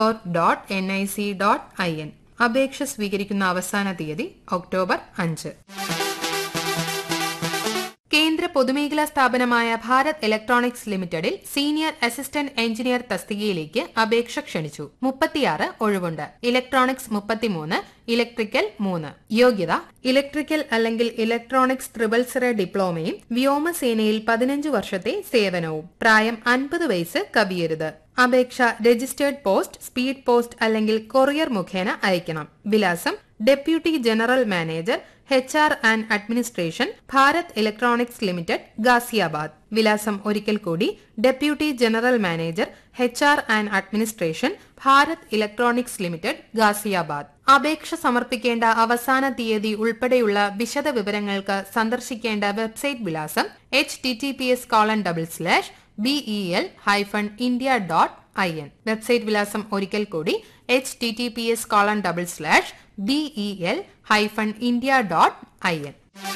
dot N I C dot I N അപേക്ഷ സ്വീകരിക്കുന്ന അവസാന തീയതി ഒക്ടോബർ അഞ്ച് കേന്ദ്ര പൊതുമേഖലാ സ്ഥാപനമായ ഭാരത് ഇലക്ട്രോണിക്സ് ലിമിറ്റഡിൽ സീനിയർ അസിസ്റ്റന്റ് എഞ്ചിനീയർ തസ്തികയിലേക്ക് അപേക്ഷ ക്ഷണിച്ചു മുപ്പത്തിയാറ് ഒഴിവുണ്ട് ഇലക്ട്രോണിക്സ് മുപ്പത്തിമൂന്ന് ഇലക്ട്രിക്കൽ മൂന്ന് യോഗ്യത ഇലക്ട്രിക്കൽ അല്ലെങ്കിൽ ഇലക്ട്രോണിക്സ് ത്രിബൽസറ ഡിപ്ലോമയും വ്യോമസേനയിൽ പതിനഞ്ച് വർഷത്തെ സേവനവും പ്രായം അൻപത് വയസ്സ് കവിയരുത് അപേക്ഷ രജിസ്റ്റേർഡ് പോസ്റ്റ് സ്പീഡ് പോസ്റ്റ് അല്ലെങ്കിൽ കൊറിയർ മുഖേന അയക്കണം വിലാസം deputy general manager H R and administration Bharat electronics limited Ghaziabad വിലാസം ഒരിക്കൽ കൂടി deputy general manager H R and administration Bharat electronics limited Ghaziabad അപേക്ഷ സമർപ്പിക്കേണ്ട അവസാന തീയതി ഉൾപ്പെടെയുള്ള വിശദ വിവരങ്ങൾക്ക് സന്ദർശിക്കേണ്ട വെബ്സൈറ്റ് വിലാസം H T T P S colon double slash BE L hyphen India dot I N website വിലാസം ഒരിക്കൽ കൂടി H T T P S colon double slash BE L hyphen India dot I N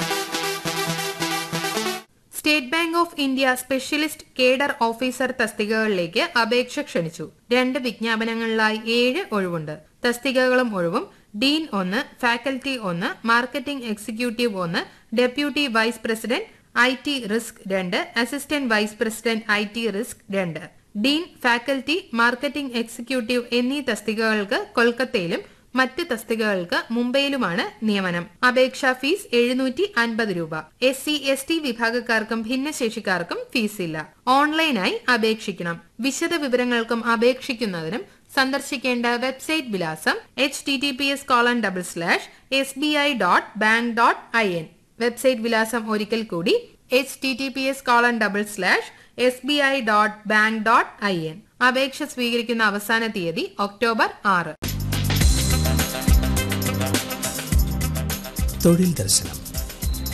state bank of India specialist cadre officer തസ്തികകളിലേക്ക് അപേക്ഷ ക്ഷണിച്ചു രണ്ട് വിജ്ഞാപനങ്ങളിലായി ഏഴ് ഒഴിവുണ്ട് തസ്തികകളും ഒഴിവും ഡീൻ ഒന്ന് ഫാക്കൽറ്റി ഒന്ന് മാർക്കറ്റിംഗ് എക്സിക്യൂട്ടീവ് ഒന്ന് deputy vice president I T risk രണ്ട് assistant vice president I T risk രണ്ട് ഡീൻ ഫാക്കൽറ്റി മാർക്കറ്റിംഗ് എക്സിക്യൂട്ടീവ് എന്നീ തസ്തികകൾക്ക് കൊൽക്കത്തയിലും മറ്റ് തസ്തികകൾക്ക് മുംബൈയിലുമാണ് നിയമനം അപേക്ഷാ ഫീസ് എഴുന്നൂറ്റി അൻപത് രൂപ എസ് സി എസ് ടി വിഭാഗക്കാർക്കും ഭിന്നശേഷിക്കാർക്കും ഫീസില്ല ഓൺലൈനായി അപേക്ഷിക്കണം വിശദ വിവരങ്ങൾക്കും അപേക്ഷിക്കുന്നതിനും സന്ദർശിക്കേണ്ട വെബ്സൈറ്റ് വിലാസം H T T P S colon double slash S B I dot bank dot I N website വിലാസം ഒരിക്കൽ കൂടി H T T P S colon double slash S B I dot bank dot I N അപേക്ഷ സ്വീകരിക്കുന്ന അവസാന തീയതി October ആറ് തൊഴിൽ ദർശനം